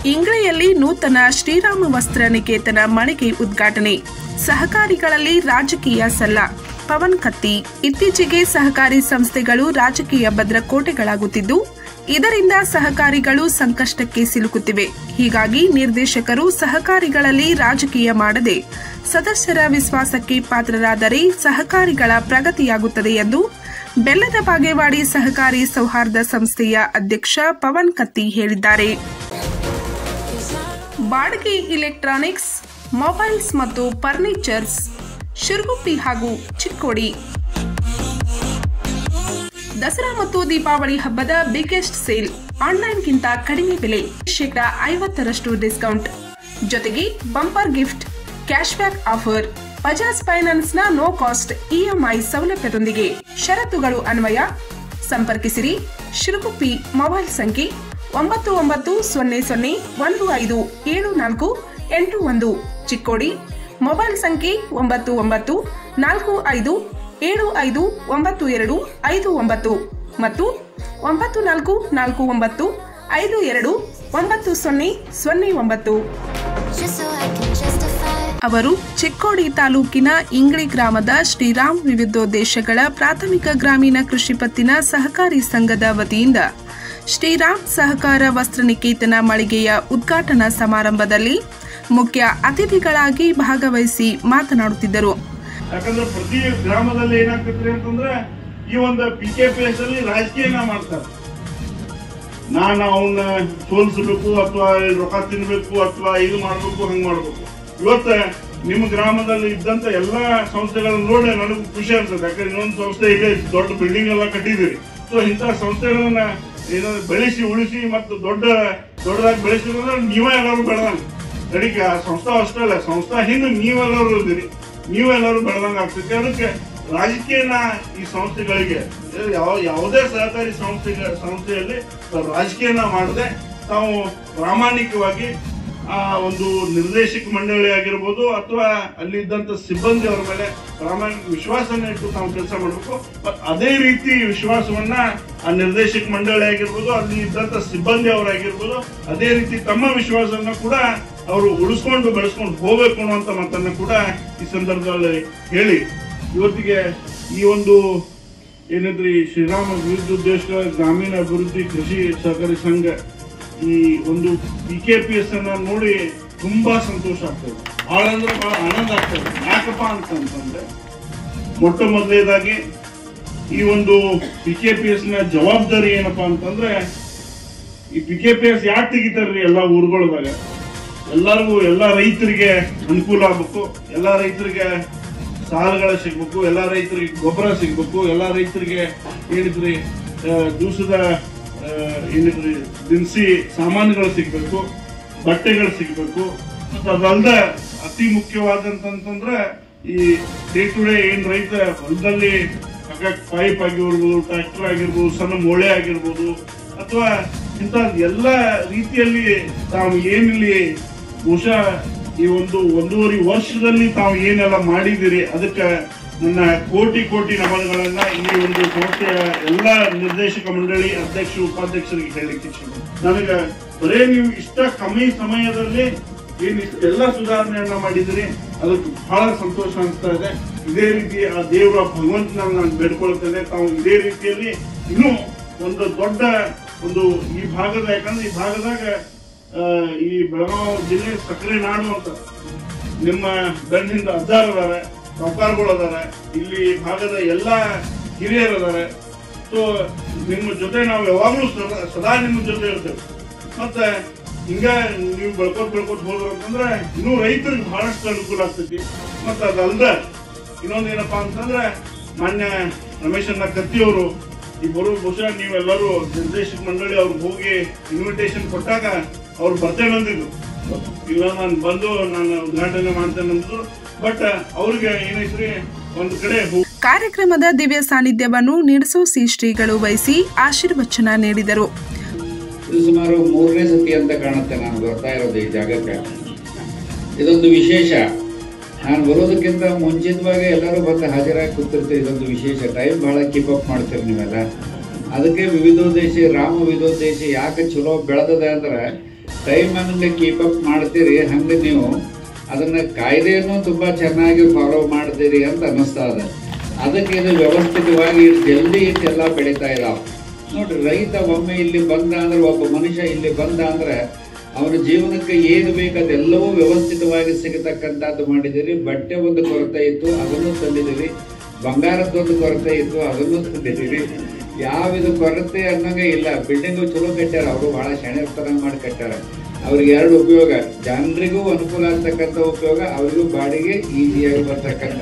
ಇಂಗ್ಲೆಯಲ್ಲಿ ನೂತನ ಶ್ರೀರಾಮ ವಸ್ತ್ರ ನಿಕೇತನ ಮಳಿಗೆ ಉದ್ಘಾಟನೆ ಸಹಕಾರಿಗಳಲ್ಲಿ ರಾಜಕೀಯ ಸಲ್ಲ ಪವನ್ ಕತ್ತಿ ಇತ್ತೀಚೆಗೆ ಸಹಕಾರಿ ಸಂಸ್ಥೆಗಳು ರಾಜಕೀಯ ಭದ್ರಕೋಟೆಗಳಾಗುತ್ತಿದ್ದು ಇದರಿಂದ ಸಹಕಾರಿಗಳು ಸಂಕಷ್ಟಕ್ಕೆ ಸಿಲುಕುತ್ತಿವೆ ಹೀಗಾಗಿ ನಿರ್ದೇಶಕರು ಸಹಕಾರಿಗಳಲ್ಲಿ ರಾಜಕೀಯ ಮಾಡದೆ ಸದಸ್ಯರ ವಿಶ್ವಾಸಕ್ಕೆ ಪಾತ್ರರಾದರೆ ಸಹಕಾರಿಗಳ ಪ್ರಗತಿಯಾಗುತ್ತದೆ ಎಂದು ಬೆಲ್ಲದ ಬಾಗೇವಾಡಿ ಸಹಕಾರಿ ಸೌಹಾರ್ದ ಸಂಸ್ಥೆಯ ಅಧ್ಯಕ್ಷ ಪವನ್ ಕತ್ತಿ ಹೇಳಿದ್ದಾರೆ ಬಾಡಿಗೆ ಇಲೆಕ್ಟ್ರಾನಿಕ್ಸ್ ಮೊಬೈಲ್ಸ್ ಮತ್ತು ಫರ್ನಿಚರ್ಸ್ ಶಿರುಗುಪ್ಪಿ ಹಾಗೂ ಚಿಕ್ಕೋಡಿ ದಸರಾ ಮತ್ತು ದೀಪಾವಳಿ ಹಬ್ಬದ ಬಿಗ್ಗೆಸ್ಟ್ ಸೇಲ್ ಆನ್ಲೈನ್ಗಿಂತ ಕಡಿಮೆ ಬೆಲೆ ಶೇಕಡ ಐವತ್ತರಷ್ಟು ಡಿಸ್ಕೌಂಟ್ ಜೊತೆಗೆ bumper gift cash back offer Bajaj ಫೈನಾನ್ಸ್ನ ನೋ ಕಾಸ್ಟ್ ಇಎಂಐ ಸೌಲಭ್ಯದೊಂದಿಗೆ ಷರತ್ತುಗಳು ಅನ್ವಯ ಸಂಪರ್ಕಿಸಿರಿ ಶಿರುಗುಪ್ಪಿ ಮೊಬೈಲ್ ಸಂಖ್ಯೆ ಒಂಬತ್ತು ಒಂಬತ್ತು ಸೊನ್ನೆ ಸೊನ್ನೆ ಒಂದು ಐದು ಏಳು ನಾಲ್ಕು ಎಂಟು ಒಂದು ಚಿಕ್ಕೋಡಿ ಮೊಬೈಲ್ ಸಂಖ್ಯೆ ಒಂಬತ್ತು ಒಂಬತ್ತು ನಾಲ್ಕು ಐದು ಏಳು ಐದು ಒಂಬತ್ತು ಎರಡು ಐದು ಒಂಬತ್ತು ಮತ್ತು ಒಂಬತ್ತು ನಾಲ್ಕು ನಾಲ್ಕು ಒಂಬತ್ತು ಐದು ಎರಡು ಒಂಬತ್ತು ಸೊನ್ನೆ ಸೊನ್ನೆ ಒಂಬತ್ತು just so I can justify. ಅವರು ಚಿಕ್ಕೋಡಿ ತಾಲೂಕಿನ ಇಂಗ್ಳಿ ಗ್ರಾಮದ ಶ್ರೀರಾಮ್ ವಿವಿಧೋದ್ದೇಶಗಳ ಪ್ರಾಥಮಿಕ ಗ್ರಾಮೀಣ ಕೃಷಿ ಪತ್ತಿನ ಸಹಕಾರಿ ಸಂಘದ ವತಿಯಿಂದ ಶ್ರೀರಾಮ್ ಸಹಕಾರ ವಸ್ತ್ರನಿಕೇತನ ಮಳಿಗೆಯ ಉದ್ಘಾಟನಾ ಸಮಾರಂಭದಲ್ಲಿ ಮುಖ್ಯ ಅತಿಥಿಗಳಾಗಿ ಭಾಗವಹಿಸಿ ಮಾತನಾಡುತ್ತಿದ್ದರು ಯಾಕಂದ್ರೆ ಪ್ರತಿ ಗ್ರಾಮದಲ್ಲಿ ಏನಾಗ್ತೈತ್ರಿ ಅಂತಂದ್ರೆ ಈ ಒಂದು ಪಿ ಕೆ ಪಿ ಎಸ್ ಅಲ್ಲಿ ರಾಜಕೀಯನ ಮಾಡ್ತಾರೆ ನಾನು ಅವನ್ನ ಸೋಲಿಸಬೇಕು ಅಥವಾ ರೊಕ್ಕ ತಿನ್ಬೇಕು ಅಥವಾ ಇದು ಮಾಡ್ಬೇಕು ಹಂಗ್ ಮಾಡ್ಬೇಕು ಇವತ್ತ ನಿಮ್ಮ ಗ್ರಾಮದಲ್ಲಿ ಇದ್ದಂತ ಎಲ್ಲಾ ಸಂಸ್ಥೆಗಳನ್ನ ನೋಡಿ ನನಗೂ ಖುಷಿ ಅನ್ಸುತ್ತೆ ಯಾಕಂದ್ರೆ ಇನ್ನೊಂದು ಸಂಸ್ಥೆ ಇದೆ ದೊಡ್ಡ ಬಿಲ್ಡಿಂಗ್ ಎಲ್ಲ ಕಟ್ಟಿದಿರಿ ಸೊ ಇಂಥ ಸಂಸ್ಥೆಗಳನ್ನ ಏನೋ ಬೆಳೆಸಿ ಉಳಿಸಿ ಮತ್ತು ದೊಡ್ಡ ದೊಡ್ಡದಾಗಿ ಬೆಳೆಸಿದ್ರೆ ನೀವೇ ಎಲ್ಲರೂ ಬೆಳೆದಂಗ ನಡಿಕ ಸಂಸ್ಥಾ ಅಷ್ಟೇ ಅಲ್ಲ ಸಂಸ್ಥಾ ಹಿಂದೆ ನೀವೆಲ್ಲರೂ ಇದ್ದೀರಿ ನೀವೆಲ್ಲರೂ ಬೆಳೆದಂಗ ಆಗ್ತೈತೆ ಅದಕ್ಕೆ ರಾಜಕೀಯನ ಈ ಸಂಸ್ಥೆಗಳಿಗೆ ಯಾವ ಯಾವುದೇ ಸಹಕಾರಿ ಸಂಸ್ಥೆ ಸಂಸ್ಥೆಯಲ್ಲಿ ರಾಜಕೀಯನ ಮಾಡದೆ ತಾವು ಪ್ರಾಮಾಣಿಕವಾಗಿ ಆ ಒಂದು ನಿರ್ದೇಶಕ ಮಂಡಳಿ ಆಗಿರ್ಬೋದು ಅಥವಾ ಅಲ್ಲಿ ಇದ್ದಂತ ಸಿಬ್ಬಂದಿ ಅವರ ಮೇಲೆ ಪ್ರಾಮಾಣಿಕ ವಿಶ್ವಾಸನ ಇಟ್ಟು ತಾವು ಕೆಲಸ ಮಾಡಬೇಕು ಮತ್ತ್ ಅದೇ ರೀತಿ ವಿಶ್ವಾಸವನ್ನ ಆ ನಿರ್ದೇಶಕ ಮಂಡಳಿ ಆಗಿರ್ಬೋದು ಅಲ್ಲಿ ಇದ್ದಂತ ಸಿಬ್ಬಂದಿ ಅವರಾಗಿರ್ಬೋದು ಅದೇ ರೀತಿ ತಮ್ಮ ವಿಶ್ವಾಸವನ್ನ ಕೂಡ ಅವರು ಉಳಿಸ್ಕೊಂಡು ಬೆಳೆಸ್ಕೊಂಡು ಹೋಗ್ಬೇಕು ಅನ್ನುವಂತ ಮಾತನ್ನ ಕೂಡ ಈ ಸಂದರ್ಭದಲ್ಲಿ ಹೇಳಿ ಇವತ್ತಿಗೆ ಈ ಒಂದು ಏನಿದ್ರಿ ಶ್ರೀರಾಮ ವಿವಿಧ ಉದ್ದೇಶಗಳ ಗ್ರಾಮೀಣ ಅಭಿವೃದ್ಧಿ ಕೃಷಿ ಸಹಕಾರಿ ಸಂಘ ಈ ಒಂದು ಪಿ ಕೆ ಪಿ ಎಸ್ ಅನ್ನ ನೋಡಿ ತುಂಬಾ ಸಂತೋಷ ಆಗ್ತದೆ ಬಹಳ ಅಂದ್ರೆ ಬಹಳ ಆನಂದ ಆಗ್ತದೆ ಯಾಕಪ್ಪ ಅಂತಂತಂದ್ರೆ ಮೊಟ್ಟ ಮೊದಲನೇದಾಗಿ ಈ ಒಂದು ಪಿ ಕೆ ಪಿ ಎಸ್ ನ ಜವಾಬ್ದಾರಿ ಏನಪ್ಪಾ ಅಂತಂದ್ರೆ ಈ ಪಿ ಕೆ ಪಿ ಎಸ್ ಯಾಕೆ ತೆಗಿತಾರ್ರಿ ಎಲ್ಲಾ ಊರುಗಳದಾಗ ಎಲ್ಲರಿಗೂ ಎಲ್ಲಾ ರೈತರಿಗೆ ಅನುಕೂಲ ಆಗ್ಬೇಕು ಎಲ್ಲಾ ರೈತರಿಗೆ ಸಾಲಗಳ ಸಿಗ್ಬೇಕು ಎಲ್ಲಾ ರೈತರಿಗೆ ಗೊಬ್ಬರ ಸಿಗ್ಬೇಕು ಎಲ್ಲಾ ರೈತರಿಗೆ ಏನಿದ್ರಿ ಆ, ದಿವಸದ ಆ, ಏನಿದ್ರಿ ದಿನಸಿ ಸಾಮಾನುಗಳು ಸಿಗ್ಬೇಕು ಬಟ್ಟೆಗಳು ಸಿಗ್ಬೇಕು ಮತ್ತು ಅದಲ್ದ ಅತಿ ಮುಖ್ಯವಾದಂತಂದ್ರೆ ಈ ಡೇ ಟು ಡೇ ಏನ್ ರೈತ ಹೊಲದಲ್ಲಿ ಪೈಪ್ ಆಗಿರ್ಬೋದು ಟ್ರ್ಯಾಕ್ಟರ್ ಆಗಿರ್ಬೋದು ಸಣ್ಣ ಮೊಳೆ ಆಗಿರ್ಬೋದು ಅಥವಾ ಇಂಥ ಎಲ್ಲ ರೀತಿಯಲ್ಲಿ ತಾವು ಏನಿಲ್ಲಿ ಬಹುಶಃ ಈ ಒಂದು ಒಂದೂವರೆ ವರ್ಷದಲ್ಲಿ ತಾವು ಏನೆಲ್ಲ ಮಾಡಿದಿರಿ ಅದಕ್ಕೆ ನನ್ನ ಕೋಟಿ ಕೋಟಿ ನಮನಗಳನ್ನ ಈ ಒಂದು ಸಂಸ್ಥೆಯ ಎಲ್ಲ ನಿರ್ದೇಶಕ ಮಂಡಳಿ ಅಧ್ಯಕ್ಷ ಉಪಾಧ್ಯಕ್ಷರಿಗೆ ಹೇಳಲಿಕ್ಕೆ ಇಚ್ಛೆ ನನಗೆ ಬರೇ ನೀವು ಇಷ್ಟ ಕಮ್ಮಿ ಸಮಯದಲ್ಲಿ ಏನ್ ಎಲ್ಲ ಸುಧಾರಣೆಯನ್ನ ಮಾಡಿದಿರಿ ಅದಕ್ಕೆ ಬಹಳ ಸಂತೋಷ ಅನಿಸ್ತಾ ಇದೆ ಇದೇ ರೀತಿ ಆ ದೇವರ ಭಗವಂತನ ನಾನು ಬೇಡ್ಕೊಳ್ತೇನೆ ತಾವು ಇದೇ ರೀತಿಯಲ್ಲಿ ಇನ್ನೂ ಒಂದು ದೊಡ್ಡ ಒಂದು ಈ ಭಾಗದ ಯಾಕಂದ್ರೆ ಈ ಭಾಗದಾಗ ಆ, ಈ ಬೆಳಗಾವಿ ಜಿಲ್ಲೆ ಸಕ್ಕರೆ ನಾಡು ಅಂತ ನಿಮ್ಮ ಬೆನ್ನಿಂದ ಅಜ್ಜಾರ್ ಅದಾರೆ ಸಾವುಕಾರಗಳು ಅದಾರೆ ಇಲ್ಲಿ ಭಾಗದ ಎಲ್ಲಾ ಹಿರಿಯರು ಅದಾರೆ ಸೊ ನಿಮ್ಮ ಜೊತೆ ನಾವು ಯಾವಾಗ್ಲೂ ಸದಾ ಸದಾ ನಿಮ್ಮ ಜೊತೆ ಇರ್ತೇವೆ ಮತ್ತೆ ಹಿಂಗ ನೀವು ಬೆಳ್ಕೊತ್ ಬೆಳ್ಕೊತ್ ಹೋದ್ರು ಅಂತಂದ್ರೆ ಇನ್ನೂ ರೈತರಿಗೆ ಬಹಳಷ್ಟು ಅನುಕೂಲ ಆಗ್ತೈತಿ ಮತ್ತೆ ಅದಲ್ದ ಇನ್ನೊಂದೇನಪ್ಪಾ ಅಂತಂದ್ರೆ ಮಾನ್ಯ ರಮೇಶಣ್ಣ ಕತ್ತಿಯವರು ಈ ಬರೋ ಬಹುಶಃ ನೀವೆಲ್ಲರೂ ನಿರ್ದೇಶಕ ಮಂಡಳಿ ಅವ್ರಿಗೆ ಹೋಗಿ ಇನ್ವಿಟೇಷನ್ ಕೊಟ್ಟಾಗ ಅವ್ರು ಬರ್ತೇನೆ ಅಂದಿದ್ರು ಇಲ್ಲ ನಾನು ಬಂದು ನಾನು ಉದ್ಘಾಟನೆ ಮಾಡ್ತೇನೆ ಅಂದ್ರು ಬಟ್ ಅವ್ರಿಗೆ ಏನೈತ್ರಿ ಒಂದ್ ಕಡೆ ಹೋಗಿ ಕಾರ್ಯಕ್ರಮದ ದಿವ್ಯ ಸಾನ್ನಿಧ್ಯವನ್ನು ನಿಡಸೋಸಿ ಶ್ರೀಗಳು ವಹಿಸಿ ಆಶೀರ್ವಚನ ನೀಡಿದರು ಇದು ಸುಮಾರು ಮೂರನೇ ಸತಿ ಅಂತ ಕಾಣುತ್ತೆ ನಾನು ಬರ್ತಾ ಇರೋದು ಈ ಜಾಗಕ್ಕೆ ಇದೊಂದು ವಿಶೇಷ ನಾನು ಬರೋದಕ್ಕಿಂತ ಮುಂಚಿತವಾಗಿ ಎಲ್ಲರೂ ಬಂದು ಹಾಜರಾಗಿ ಕೂತಿರ್ತೀವಿ ಇದೊಂದು ವಿಶೇಷ ಟೈಮ್ ಬಹಳ ಕೀಪ್ ಅಪ್ ಮಾಡ್ತೀರಿ ನೀವೆಲ್ಲ ಅದಕ್ಕೆ ವಿವಿಧೋದ್ದೇಶ ರಾಮ ವಿವಿಧೋದ್ದೇಶ ಯಾಕೆ ಚಲೋ ಬೆಳೆದದೆ ಅಂದ್ರೆ ಟೈಮ್ ಹಂಗೆ ಕೀಪ್ ಅಪ್ ಮಾಡ್ತೀರಿ ಹಂಗೆ ನೀವು ಅದನ್ನ ಕಾಯ್ದೆಯನ್ನು ತುಂಬಾ ಚೆನ್ನಾಗಿ ಫಾಲೋ ಮಾಡ್ತೀರಿ ಅಂತ ಅನ್ನಿಸ್ತಾ ಇದೆ ಅದಕ್ಕೆ ಇದು ವ್ಯವಸ್ಥಿತವಾಗಿ ಇಷ್ಟ್ ಜಲ್ದಿ ಇಷ್ಟೆಲ್ಲ ಬೆಳೀತಾ ಇದಾವ ನೋಡ್ರಿ ರೈತ ಒಮ್ಮೆ ಇಲ್ಲಿ ಬಂದ ಅಂದ್ರೆ ಒಬ್ಬ ಮನುಷ್ಯ ಇಲ್ಲಿ ಬಂದ ಅಂದ್ರೆ ಅವನ ಜೀವನಕ್ಕೆ ಏನು ಬೇಕು ಅದೆಲ್ಲವೂ ವ್ಯವಸ್ಥಿತವಾಗಿ ಸಿಗತಕ್ಕಂಥದ್ದು ಮಾಡಿದಿರಿ ಬಟ್ಟೆ ಒಂದು ಕೊರತೆ ಇತ್ತು ಅದನ್ನು ತಂದಿದ್ದೀರಿ ಬಂಗಾರದ್ದೊಂದು ಕೊರತೆ ಇತ್ತು ಅದನ್ನು ತಂದಿದ್ದೀರಿ ಯಾವಿದು ಕೊರತೆ ಅನ್ನೋಂಗೆ ಇಲ್ಲ ಬಿಲ್ಡಿಂಗ್ ಚಲೋ ಕಟ್ಟ್ಯಾರ ಅವರು ಬಹಳ ಶೆಣೆರ್ತನ ಮಾಡಿ ಕಟ್ಟ್ಯಾರ ಅವ್ರಿಗೆ ಎರಡು ಉಪಯೋಗ ಜನರಿಗೂ ಅನುಕೂಲ ಆಗ್ತಕ್ಕಂಥ ಉಪಯೋಗ ಅವರಿಗೂ ಬಾಡಿಗೆ ಈಸಿಯಾಗಿ ಬರ್ತಕ್ಕಂಥ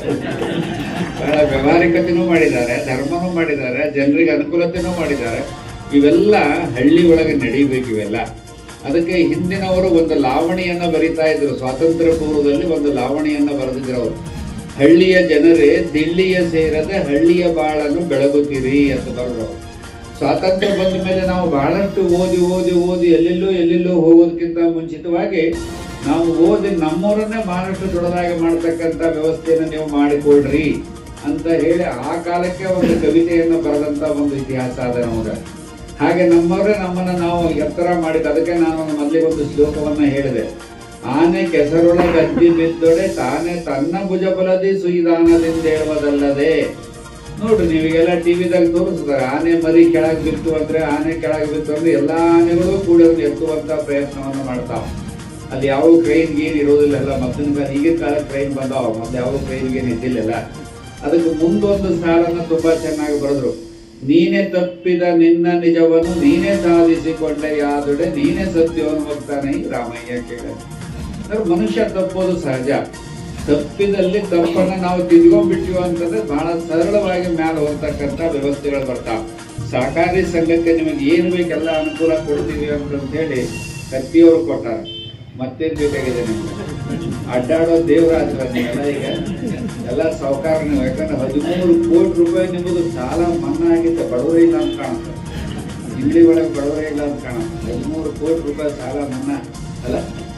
ಬಹಳ ವ್ಯವಹಾರಿಕತೆನೂ ಮಾಡಿದ್ದಾರೆ ಧರ್ಮನೂ ಮಾಡಿದ್ದಾರೆ ಜನರಿಗೆ ಅನುಕೂಲತೆನೂ ಮಾಡಿದ್ದಾರೆ ಇವೆಲ್ಲ ಹಳ್ಳಿ ಒಳಗೆ ನಡೀಬೇಕು ಇವೆಲ್ಲ ಅದಕ್ಕೆ ಹಿಂದಿನವರು ಒಂದು ಲಾವಣಿಯನ್ನ ಬರಿತಾ ಇದ್ರು ಸ್ವಾತಂತ್ರ್ಯ ಪೂರ್ವದಲ್ಲಿ ಒಂದು ಲಾವಣಿಯನ್ನ ಬರೆದಿದ್ರು ಅವರು ಹಳ್ಳಿಯ ಜನರೇ ದಿಳ್ಳಿಯ ಸೇರದೆ ಹಳ್ಳಿಯ ಬಾಳನ್ನು ಬೆಳಗುತ್ತೀರಿ ಅಂತ ಬರೆದ್ರು ಅವರು. ಸ್ವಾತಂತ್ರ್ಯ ಬಂದ ಮೇಲೆ ನಾವು ಬಹಳಷ್ಟು ಓದಿ ಓದಿ ಓದಿ ಎಲ್ಲೆಲ್ಲೋ ಎಲ್ಲೆಲ್ಲೋ ಹೋಗೋದಕ್ಕಿಂತ ಮುಂಚಿತವಾಗಿ ನಾವು ಓದಿ ನಮ್ಮವರನ್ನೇ ಮಹಾರಾಷ್ಟ್ರ ದೊಡ್ಡದಾಗಿ ಮಾಡ್ತಕ್ಕಂಥ ವ್ಯವಸ್ಥೆಯನ್ನು ನೀವು ಮಾಡಿಕೊಡ್ರಿ ಅಂತ ಹೇಳಿ ಆ ಕಾಲಕ್ಕೆ ಒಂದು ಕವಿತೆಯನ್ನು ಬರೆದಂತ ಒಂದು ಇತಿಹಾಸ ಅದ ನಮಗೆ ಹಾಗೆ ನಮ್ಮವರೇ ನಮ್ಮನ್ನ ನಾವು ಎತ್ತರ ಮಾಡಿದ ಅದಕ್ಕೆ ನಾನು ಮೊದಲಿಗೆ ಒಂದು ಶ್ಲೋಕವನ್ನ ಹೇಳಿದೆ ಆನೆ ಕೆಸರೊಳಗೆ ಅದ್ದಿ ಬಿದ್ದೊಡೆ ತಾನೇ ತನ್ನ ಭುಜಬಲದಿ ಸುಯಿದಾನದಿಂದ ಹೇಳುವುದಲ್ಲದೆ ನೋಡ್ರಿ ನೀವೀಗೆಲ್ಲ ಟಿವಿದಾಗ ತೋರಿಸ್ತಾರೆ ಆನೆ ಮರಿ ಕೆಳಗ್ ಬಿತ್ತು ಅಂದ್ರೆ ಆನೆ ಕೆಳಗ್ ಬಿತ್ತು ಅಂದ್ರೆ ಎಲ್ಲಾ ಆನೆಗಳು ಕೂಡ ಅದನ್ನ ಎತ್ತುವಂತ ಪ್ರಯತ್ನವನ್ನ ಮಾಡ್ತಾವ ಅಲ್ಲಿ ಯಾವ ಕ್ರೈನ್ ಗೀನ್ ಇರೋದಿಲ್ಲ ಎಲ್ಲ ಮೊದಲಿನ ಕಾಲ ಈಗಿನ ಕಾಲ ಕ್ರೈನ್ ಬಂದಾವ ಮೊದ್ಲು ಯಾವ ಕ್ರೈನ್ ಗೇನ್ ಇದ್ದಿಲ್ಲ ಅದಕ್ಕೆ ಮುಂದೊಂದು ಸಾಲನ್ನ ತುಂಬಾ ಚೆನ್ನಾಗಿ ಬರೆದ್ರು ನೀನೇ ತಪ್ಪಿದ ನಿನ್ನ ನಿಜವನ್ನು ನೀನೇ ಸಾಧಿಸಿಕೊಂಡೆ ಯಾದುಡೆ ನೀನೇ ಸತ್ಯವನ್ನು ಹೋಗ್ತಾನೆ ಈ ರಾಮಯ್ಯ ಕೇಳ ಅಂದ್ರೆ ಮನುಷ್ಯ ತಪ್ಪೋದು ಸಹಜ ತಪ್ಪಿದಲ್ಲಿ ತಪ್ಪನ್ನ ನಾವು ತಿದ್ಕೊಂಡ್ಬಿಟ್ಟಿವ ಅಂತಂದ್ರೆ ಬಹಳ ಸರಳವಾಗಿ ಮ್ಯಾಲ ಹೋಗ್ತಕ್ಕಂತ ವ್ಯವಸ್ಥೆಗಳು ಬರ್ತಾವ ಸಹಕಾರಿ ಸಂಘಕ್ಕೆ ನಿಮಗೆ ಏನು ಬೇಕೆಲ್ಲ ಅನುಕೂಲ ಕೊಡ್ತೀವಿ ಅಂತ ಹೇಳಿ ಕತ್ತಿಯವರು ಕೊಟ್ಟಾರ ಮತ್ತೇನ್ ಬೇಕಾಗಿದೆ ನಿಮ್ಗೆ ಅಡ್ಡಾಡೋ ದೇವರಾದ್ರ ನೀವೆಲ್ಲ ಈಗ ಎಲ್ಲ ಸಾವುಕಾರ ನೀವು ಯಾಕಂದ್ರೆ ಹದಿಮೂರು ಕೋಟಿ ರೂಪಾಯಿ ನಿಮ್ಮದು ಸಾಲ ಮನ್ನಾ ಆಗಿತ್ತು ಬಡವರೇ ಇಲ್ಲ ಅಂತ ಕಾಣುತ್ತೆ ಇಲ್ಲಿ ಒಳಗೆ ಬಡವರೇ ಇಲ್ಲ ಅಂತ ಕಾಣುತ್ತೆ ಹದಿಮೂರು ಕೋಟಿ ರೂಪಾಯಿ ಸಾಲ ಮನ್ನಾ ಅಲ್ಲ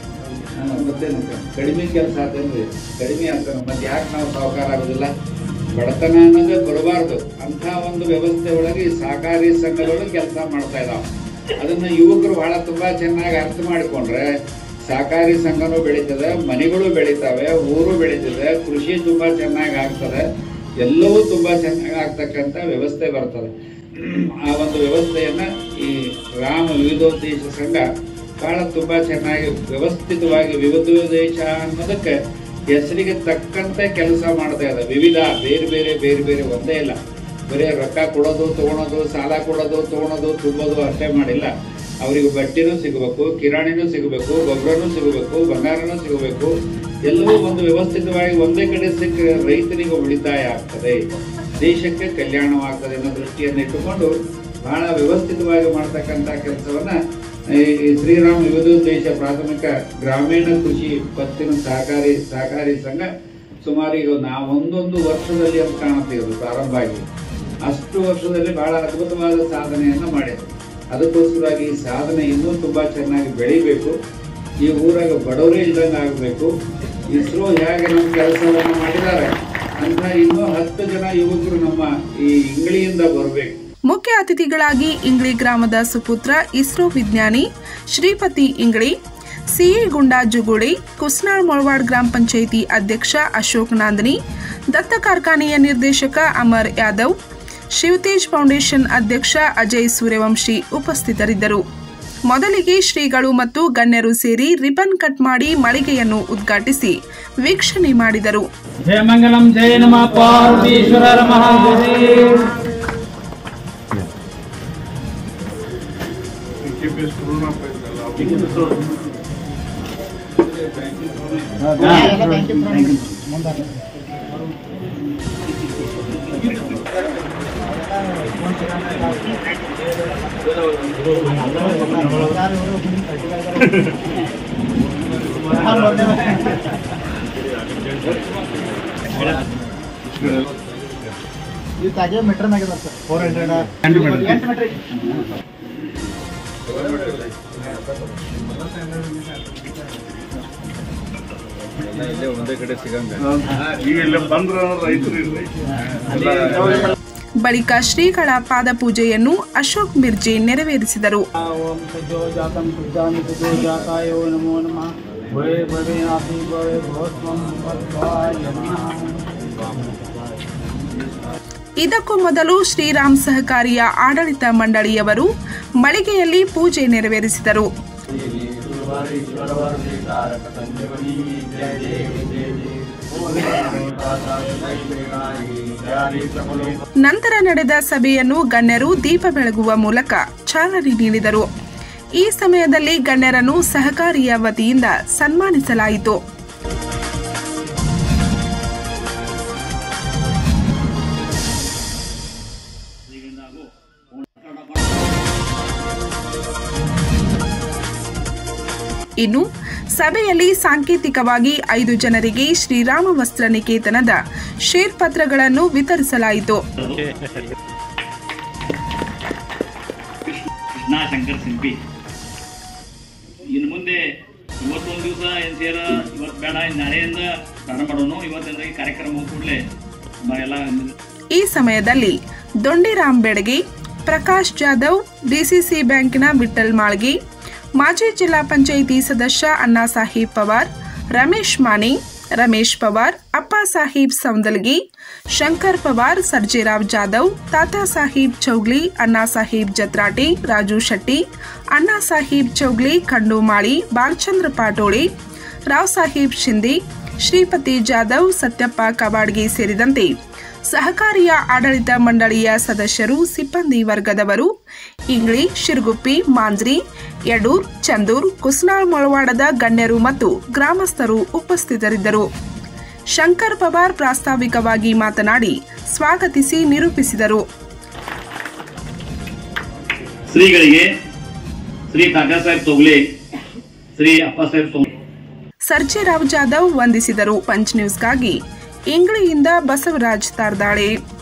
ಹಾ, ಮತ್ತೇನು ಕಡಿಮೆ ಕೆಲಸ ಆತೇನ್ರಿ ಕಡಿಮೆ ಆಗ್ತಾನೆ ಮತ್ತೆ ಯಾಕೆ ನಾವು ಸಾವುಕಾರ ಆಗೋದಿಲ್ಲ ಬಡತನ ಅನ್ನೋದೇ ಬರಬಾರ್ದು ಅಂತ ಒಂದು ವ್ಯವಸ್ಥೆ ಒಳಗೆ ಈ ಸಹಕಾರಿ ಸಂಘಗಳು ಕೆಲಸ ಮಾಡ್ತಾ ಇದಾವ ಅದನ್ನ ಯುವಕರು ಬಹಳ ತುಂಬಾ ಚೆನ್ನಾಗಿ ಅರ್ಥ ಮಾಡಿಕೊಂಡ್ರೆ ಸಹಕಾರಿ ಸಂಘನೂ ಬೆಳೀತದೆ ಮನೆಗಳು ಬೆಳೀತಾವೆ ಊರು ಬೆಳೀತದೆ ಕೃಷಿ ತುಂಬಾ ಚೆನ್ನಾಗಿ ಆಗ್ತದೆ ಎಲ್ಲವೂ ತುಂಬಾ ಚೆನ್ನಾಗಿ ಆಗ್ತಕ್ಕಂಥ ವ್ಯವಸ್ಥೆ ಬರ್ತದೆ ಆ ಒಂದು ವ್ಯವಸ್ಥೆಯನ್ನ ಈ ರಾಮ ವಿವಿಧೋದ್ದೇಶ ಸಂಘ ಬಹಳ ತುಂಬಾ ಚೆನ್ನಾಗಿ ವ್ಯವಸ್ಥಿತವಾಗಿ ವಿವಿಧೋದ್ದೇಶ ಅನ್ನೋದಕ್ಕೆ ಹೆಸರಿಗೆ ತಕ್ಕಂತೆ ಕೆಲಸ ಮಾಡ್ತಾ ಇದೆ ವಿವಿಧ ಬೇರೆ ಬೇರೆ ಬೇರೆ ಬೇರೆ ಒಂದೇ ಇಲ್ಲ ಬರೀ ರೊಕ್ಕ ಕೊಡೋದು ತಗೊಳೋದು ಸಾಲ ಕೊಡೋದು ತಗೊಳೋದು ತುಂಬೋದು ಅಷ್ಟೇ ಮಾಡಿಲ್ಲ ಅವರಿಗೆ ಬಟ್ಟೆನೂ ಸಿಗಬೇಕು ಕಿರಾಣಿನೂ ಸಿಗಬೇಕು ಗೊಬ್ಬರನೂ ಸಿಗಬೇಕು ಬಂಗಾರನೂ ಸಿಗಬೇಕು ಎಲ್ಲವೂ ಒಂದು ವ್ಯವಸ್ಥಿತವಾಗಿ ಒಂದೇ ಕಡೆ ಸಿಕ್ಕರೆ ರೈತನಿಗೆ ಉಳಿತಾಯ ಆಗ್ತದೆ ದೇಶಕ್ಕೆ ಕಲ್ಯಾಣವಾಗ್ತದೆ ಅನ್ನೋ ದೃಷ್ಟಿಯನ್ನು ಇಟ್ಟುಕೊಂಡು ಬಹಳ ವ್ಯವಸ್ಥಿತವಾಗಿ ಮಾಡ್ತಕ್ಕಂಥ ಕೆಲಸವನ್ನ ಈ ಈ ಶ್ರೀರಾಮ್ ವಿವಿಧೋದ್ದೇಶ ಪ್ರಾಥಮಿಕ ಗ್ರಾಮೀಣ ಕೃಷಿ ಪತ್ತಿನ ಸಹಕಾರಿ ಸಹಕಾರಿ ಸಂಘ ಸುಮಾರು ಈಗ ನಾವು ಒಂದೊಂದು ವರ್ಷದಲ್ಲಿ ಅಂತ ಕಾಣುತ್ತೆ ಇದು ಪ್ರಾರಂಭ ಆಗಿ ಅಷ್ಟು ವರ್ಷದಲ್ಲಿ ಬಹಳ ಅದ್ಭುತವಾದ ಸಾಧನೆಯನ್ನ ಮಾಡಿದೆ ಅದಕ್ಕೋಸ್ಕರವಾಗಿ ಈ ಸಾಧನೆ ಇನ್ನೂ ತುಂಬಾ ಚೆನ್ನಾಗಿ ಬೆಳಿಬೇಕು ಈ ಊರಾಗ ಬಡವರೇ ಇದ್ದಂಗೆ ಆಗಬೇಕು ಇಸ್ರೋ ಹೇಗೆ ನಮ್ಮ ಕೆಲಸವನ್ನು ಮಾಡಿದ್ದಾರೆ ಅಂತ ಇನ್ನೂ ಹತ್ತು ಜನ ಯುವಕರು ನಮ್ಮ ಈ ಇಂಗಳಿಯಿಂದ ಬರಬೇಕು ಮುಖ್ಯ ಅತಿಥಿಗಳಾಗಿ ಇಂಗ್ಳಿ ಗ್ರಾಮದ ಸುಪುತ್ರ ಇಸ್ರೋ ವಿಜ್ಞಾನಿ ಶ್ರೀಪತಿ ಇಂಗ್ಳಿ ಸಿಎ ಗುಂಡಾ ಜುಗುಳಿ ಕುಸ್ನಾಳ್ ಮೊಳವಾಡ್ ಗ್ರಾಮ ಪಂಚಾಯಿತಿ ಅಧ್ಯಕ್ಷ ಅಶೋಕ್ ನಾಂದನಿ ದತ್ತ ಕಾರ್ಖಾನೆಯ ನಿರ್ದೇಶಕ ಅಮರ್ ಯಾದವ್ ಶಿವತೇಜ್ ಫೌಂಡೇಶನ್ ಅಧ್ಯಕ್ಷ ಅಜಯ್ ಸೂರ್ಯವಂಶಿ ಉಪಸ್ಥಿತರಿದ್ದರು ಮೊದಲಿಗೆ ಶ್ರೀಗಳು ಮತ್ತು ಗಣ್ಯರು ಸೇರಿ ರಿಬನ್ ಕಟ್ ಮಾಡಿ ಮಳಿಗೆಯನ್ನು ಉದ್ಘಾಟಿಸಿ ವೀಕ್ಷಣೆ ಮಾಡಿದರು ಜಯ ಮಂಗಲಂ ಜಯ ನಮಃ ಪಾರ್ವತೀಶ್ವರ ಮಹಾದೇವಿ ಇದು ತಾಜಾ ಮೀಟರ್ ಮ್ಯಾಗ ಸರ್ ಫೋರ್ ಹಂಡ್ರೆಡ್ ಎಂಟು ಮೀಟರ್ ಈಗ ಇಲ್ಲ ಬಂದ್ರ ರೈತರು ಇರ್ರಿ ಬಳಿಕ ಶ್ರೀಗಳ ಪಾದಪೂಜೆಯನ್ನು ಅಶೋಕ್ ಮಿರ್ಜಿ ನೆರವೇರಿಸಿದರು ಓಂ ಸಜೋ ಜಾತಂ ಸುಜಾಮಿ ಸಜೋ ಜಾತಾಯೋ ನಮೋ ನಮಃ ಭವೇ ಭವೇ ನಾಪಿ ಭವೇ ಭವಸ್ವಂ ಭಗವಾಯ ನಮಃ ಇದಕ್ಕೂ ಮೊದಲು ಶ್ರೀರಾಮ್ ಸಹಕಾರಿಯ ಆಡಳಿತ ಮಂಡಳಿಯವರು ಮಳಿಗೆಯಲ್ಲಿ ಪೂಜೆ ನೆರವೇರಿಸಿದರು ನಂತರ ನಡೆದ ಸಭೆಯನ್ನು ಗಣ್ಯರು ದೀಪ ಬೆಳಗುವ ಮೂಲಕ ಚಾಲನೆ ನೀಡಿದರು ಈ ಸಮಯದಲ್ಲಿ ಗಣ್ಯರನ್ನು ಸಹಕಾರಿಯ ವತಿಯಿಂದ ಸನ್ಮಾನಿಸಲಾಯಿತು ಇನ್ನು ಸಭೆಯಲ್ಲಿ ಸಾಂಕೇತಿಕವಾಗಿ ಐದು ಜನರಿಗೆ ಶ್ರೀರಾಮ ವಸ್ತ್ರ ನಿಕೇತನದ ಶೇರ್ ಪತ್ರಗಳನ್ನು ವಿತರಿಸಲಾಯಿತು ಕೃಷ್ಣ ಶಂಕರ್ ಸಿಂಪಿ ಇನ್ನು ಮುಂದೆ ಇವತ್ತೊಂದು ದಿವಸ ಏನು ಸೇರ ಇವತ್ತು ಬೇಡ ಇನ್ನು ನಾಳೆಯಿಂದ ಪ್ರಾರಂಭ ಮಾಡೋಣ ಇವತ್ತಿಂದ ಈ ಕಾರ್ಯಕ್ರಮ ಕೂಡಲೇ ಎಲ್ಲ ಈ ಸಮಯದಲ್ಲಿ ದೊಂಡಿರಾಮ್ ಬೆಡಗಿ ಪ್ರಕಾಶ್ ಜಾಧವ್ ಡಿಸಿಸಿ ಬ್ಯಾಂಕಿನ ವಿಠಲ್ ಮಾಳ್ಗಿ ಮಾಜಿ ಜಿಲ್ಲಾ ಪಂಚಾಯಿತಿ ಸದಸ್ಯ ಅಣ್ಣಾ ಸಾಹೇಬ್ ಪವಾರ್ ರಮೇಶ್ ಮಾನೆ ರಮೇಶ್ ಪವಾರ್ ಅಪ್ಪ ಸಾಹೀಬ್ ಸೌಂದಲ್ಗಿ ಶಂಕರ್ ಪವಾರ್ ಸರ್ಜೇರಾವ್ ಜಾಧವ್ ತಾತಾ ಸಾಹೀಬ್ ಚೌಗ್ಲಿ ಅಣ್ಣಾ ಸಾಹೀಬ್ ಜತ್ರಾಟಿ ರಾಜು ಶೆಟ್ಟಿ ಅಣ್ಣಾ ಸಾಹೀಬ್ ಚೌಗ್ಲಿ ಖಂಡುಮಾಳಿ ಬಾಲಚಂದ್ರ ಪಾಟೋಳಿ ರಾವ್ ಸಾಹೀಬ್ ಶಿಂದೆ ಶ್ರೀಪತಿ ಜಾಧವ್ ಸತ್ಯಪ್ಪ ಕವಾಡ್ಗಿ ಸೇರಿದಂತೆ ಸಹಕಾರಿಯ ಆಡಳಿತ ಮಂಡಳಿಯ ಸದಸ್ಯರು ಸಿಬ್ಬಂದಿ ವರ್ಗದವರು ಇಂಗ್ಳಿ ಶಿರ್ಗುಪ್ಪಿ ಮಾಂಜ್ರಿ ಯಡೂರ್ ಚಂದೂರ್ ಕುಸ್ನಾಳ್ ಮೊಳವಾಡದ ಗಣ್ಯರು ಮತ್ತು ಗ್ರಾಮಸ್ಥರು ಉಪಸ್ಥಿತರಿದ್ದರು ಶಂಕರ್ ಪವಾರ್ ಪ್ರಾಸ್ತಾವಿಕವಾಗಿ ಮಾತನಾಡಿ ಸ್ವಾಗತಿಸಿ ನಿರೂಪಿಸಿದರು ಶ್ರೀಗಳಿಗೆ ಶ್ರೀ ಕಾಕಾ ಸಾಹೇಬ್ ತೊಗ್ಲೆ ಶ್ರೀ ಅಪ್ಪ ಸಾಹೇಬ್ ತೊಗ್ಲೆ ಸರ್ಜೇರಾವ್ ಜಾಧವ್ ವಂದಿಸಿದರು ಪಂಚ್ ನ್ಯೂಸ್ಗಾಗಿ ಇಂಗ್ಳಿಯಿಂದ ಬಸವರಾಜ್ ತಾರ್ದಾಳೆ